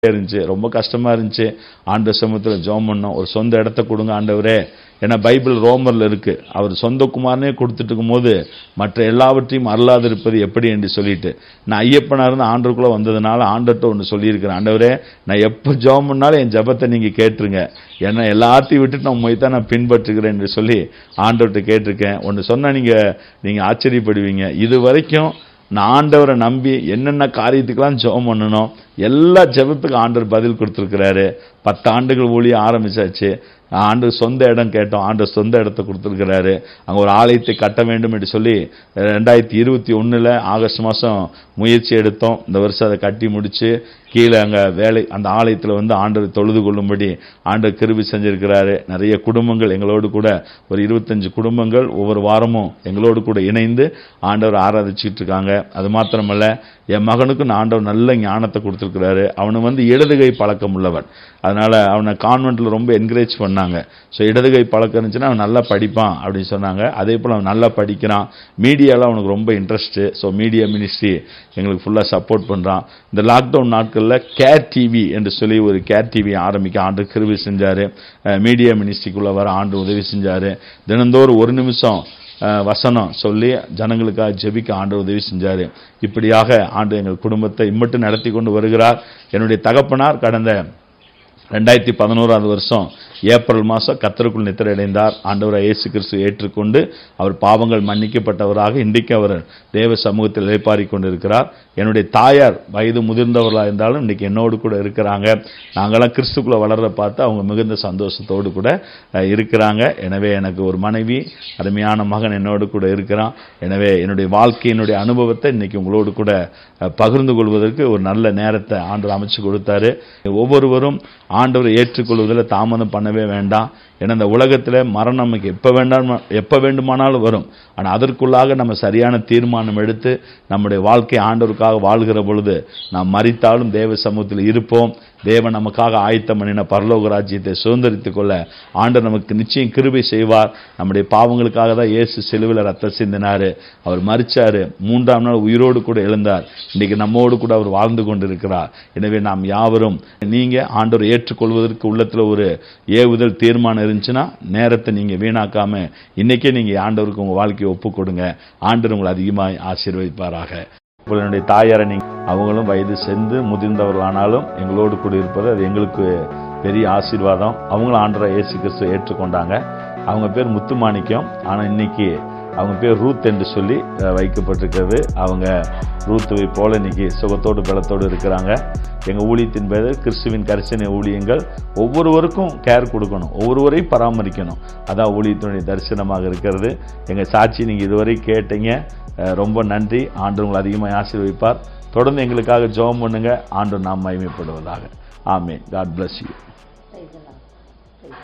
இருந்துச்சு ரொம்ப கஷ்டமா இருந்துச்சு ஆண்டு சமூகத்தில் ஜெபம் பண்ணோம் ஒரு சொந்த இடத்த கொடுங்க ஆண்டவரே ஏன்னா பைபிள் ரோமர்ல இருக்கு அவர் சொந்த குமாரனே கொடுத்துட்டு இருக்கும்போது மற்ற எல்லாவற்றையும் அருளாது இருப்பது எப்படி என்று சொல்லிட்டு நான் ஐயப்பனா இருந்து ஆண்டருக்குள்ள வந்ததுனால ஆண்டர்கிட்ட ஒன்று சொல்லியிருக்கிறேன் ஆண்டவரே நான் எப்போ ஜெபம் பண்ணாலும் என் ஜெபத்தை நீங்க கேட்டுருங்க ஏன்னா எல்லாத்தையும் விட்டுட்டு நான் உண்மை தான் நான் பின்பற்றுகிறேன் என்று சொல்லி ஆண்டவர்கிட்ட கேட்டிருக்கேன் ஒன்று சொன்னா நீங்க நீங்க ஆச்சரியப்படுவீங்க இது வரைக்கும் நான் ஆண்டவரை நம்பி என்னென்ன காரியத்துக்கெல்லாம் ஜெபம் பண்ணணும் எல்லா ஜெபத்துக்கும் ஆண்டவர் பதில் கொடுத்துருக்கிறாரு பத்து ஆண்டுகள் ஊழியம் ஆரம்பிச்சாச்சு ஆண்டு சொந்த இடம் கேட்டோம் ஆண்டு சொந்த இடத்தை கொடுத்துருக்கிறாரு அங்கே ஒரு ஆலயத்தை கட்ட வேண்டும் என்று சொல்லி ரெண்டாயிரத்தி இருபத்தி ஒன்றில் ஆகஸ்ட் மாதம் முயற்சி எடுத்தோம் இந்த வருஷம் அதை கட்டி முடிச்சு கீழே அங்கே வேலை அந்த ஆலயத்தில் வந்து ஆண்டவர் தொழுது கொள்ளும்படி ஆண்டவர் கிருபி செஞ்சிருக்கிறாரு நிறைய குடும்பங்கள் எங்களோடு கூட ஒரு இருபத்தஞ்சு குடும்பங்கள் ஒவ்வொரு வாரமும் எங்களோடு கூட இணைந்து ஆண்டவர் ஆராதிச்சுட்டு இருக்காங்க அது மாத்திரமல்ல என் மகனுக்கும் நான் ஆண்டவர் நல்ல ஞானத்தை கொடுத்துருக்கிறாரு அவனு வந்து இடதுகை பழக்கம் உள்ளவன் அதனால அவனை கான்வென்ட்ல ரொம்ப என்கரேஜ் பண்ணாங்க ஸோ இடதுகை பழக்கம் இருந்துச்சுன்னா அவன் நல்லா படிப்பான் அப்படின்னு சொன்னாங்க அதே போல் அவன் நல்லா படிக்கிறான் மீடியாவில் அவனுக்கு ரொம்ப இன்ட்ரெஸ்ட்டு ஸோ மீடியா மினிஸ்ட்ரி எங்களுக்கு ஃபுல்லாக சப்போர்ட் பண்ணுறான் இந்த லாக்டவுன் நாட்களில் கேர் டிவி என்று சொல்லி ஒரு கேர் டிவி ஆரம்பிக்க ஆண்டு கிருவி செஞ்சார் மீடியா மினிஸ்ட்ரிக்குள்ளே வர ஆண்டு உதவி செஞ்சார் தினந்தோறும் ஒரு நிமிஷம் அஹ், வசனம் சொல்லி ஜனங்களுக்காக ஜெபிக்க ஆண்டு உதவி செஞ்சார் இப்படியாக ஆண்டு எங்கள் குடும்பத்தை இம்மட்டும் நடத்தி கொண்டு வருகிறார் என்னுடைய தகப்பனார் கடந்த ரெண்டாயிரத்தி பதினோராவது வருஷம் ஏப்ரல் மாதம் கத்தருக்குள் நித்திரையடைந்தார் ஆண்டவரை இயேசு கிறிஸ்து ஏற்றுக்கொண்டு அவர் பாவங்கள் மன்னிக்கப்பட்டவராக இன்றைக்கு அவர் தேவ சமூகத்தில் இளைப்பாரி கொண்டிருக்கிறார் என்னுடைய தாயார் வயது முதிர்ந்தவர்களாக இருந்தாலும் இன்றைக்கி என்னோடு கூட இருக்கிறாங்க நாங்களாம் கிறிஸ்துக்குள்ளே வளர்ற பார்த்து அவங்க மிகுந்த சந்தோஷத்தோடு கூட அஹ், இருக்கிறாங்க எனவே எனக்கு ஒரு மனைவி அருமையான மகன் என்னோடு கூட இருக்கிறான் எனவே என்னுடைய வாழ்க்கையினுடைய அனுபவத்தை இன்னைக்கு உங்களோடு கூட அஹ், பகிர்ந்து கொள்வதற்கு ஒரு நல்ல நேரத்தை ஆண்டவர் அமைச்சு கொடுத்தாரு ஒவ்வொருவரும் ஆண்டவரை ஏற்றுக்கொள்வதில் தாமதம் பண்ணவே வேண்டாம் ஏன்னா இந்த உலகத்தில் மரணம் நமக்கு எப்போ வேண்டாம் எப்போ வேண்டுமானாலும் வரும் ஆனால் அதற்குள்ளாக நம்ம சரியான தீர்மானம் எடுத்து நம்முடைய வாழ்க்கை ஆண்டவருக்காக வாழ்கிற பொழுது நாம் மறித்தாலும் தேவ சமூகத்தில் இருப்போம் தேவன் நமக்காக ஆயத்தம் பண்ணின பரலோக ராஜ்யத்தை சுதந்திரித்துக் கொள்ள ஆண்டவர் நமக்கு நிச்சயம் கிருபை செய்வார் நம்முடைய பாவங்களுக்காக தான் இயேசு சிலுவையில் ரத்தம் சிந்தினாரு அவர் மறிச்சாரு மூன்றாம் நாள் உயிரோடு கூட எழுந்தார் இன்னைக்கு நம்மோடு கூட அவர் வாழ்ந்து கொண்டிருக்கிறார் எனவே நாம் யாவரும் நீங்க ஆண்டவர் ஏற்றுக்கொள்வதற்கு உள்ளத்துல ஒரு ஏவுதல் தீர்மானம் இருந்துச்சுன்னா நேரத்தை நீங்க வீணாக்காம இன்னைக்கே நீங்க ஆண்டவருக்கு உங்க வாழ்க்கையை ஒப்பு கொடுங்க ஆண்டவர் உங்களை அதிகமாய் ஆசீர்வதிப்பாராக இப்போ என்னுடைய தாயாரை நீங்க அவங்களும் வயது சென்று முதிர்ந்தவர்களானாலும் எங்களோடு கூட இருப்பது அது எங்களுக்கு பெரிய ஆசீர்வாதம் அவங்களும் ஆண்டரை இயேசு கிறிஸ்துவை ஏற்றுக்கொண்டாங்க அவங்க பேர் முத்துமாணிக்கம் ஆனால் இன்னைக்கு அவங்க பேர் ரூத் என்று சொல்லி அஹ், வைக்கப்பட்டிருக்கிறது அவங்க ரூத்துவை போல இன்னைக்கு சுகத்தோடு பலத்தோடு இருக்கிறாங்க எங்கள் ஊழியத்தின் பேர் கிறிஸ்துவின் கரிசனை ஊழியங்கள் ஒவ்வொருவருக்கும் கேர் கொடுக்கணும் ஒவ்வொருவரையும் பராமரிக்கணும் அதான் ஊழியத்தினுடைய தரிசனமாக இருக்கிறது எங்கள் சாட்சி நீங்கள் இதுவரை கேட்டீங்க அஹ், ரொம்ப நன்றி ஆண்டு உங்களை அதிகமாக ஆசீர்வதிப்பார் தொடர்ந்து எங்களுக்காக ஜெபம் பண்ணுங்க ஆண்டு நாம் மகிமைப்படுவதாக ஆமென் காட் bless you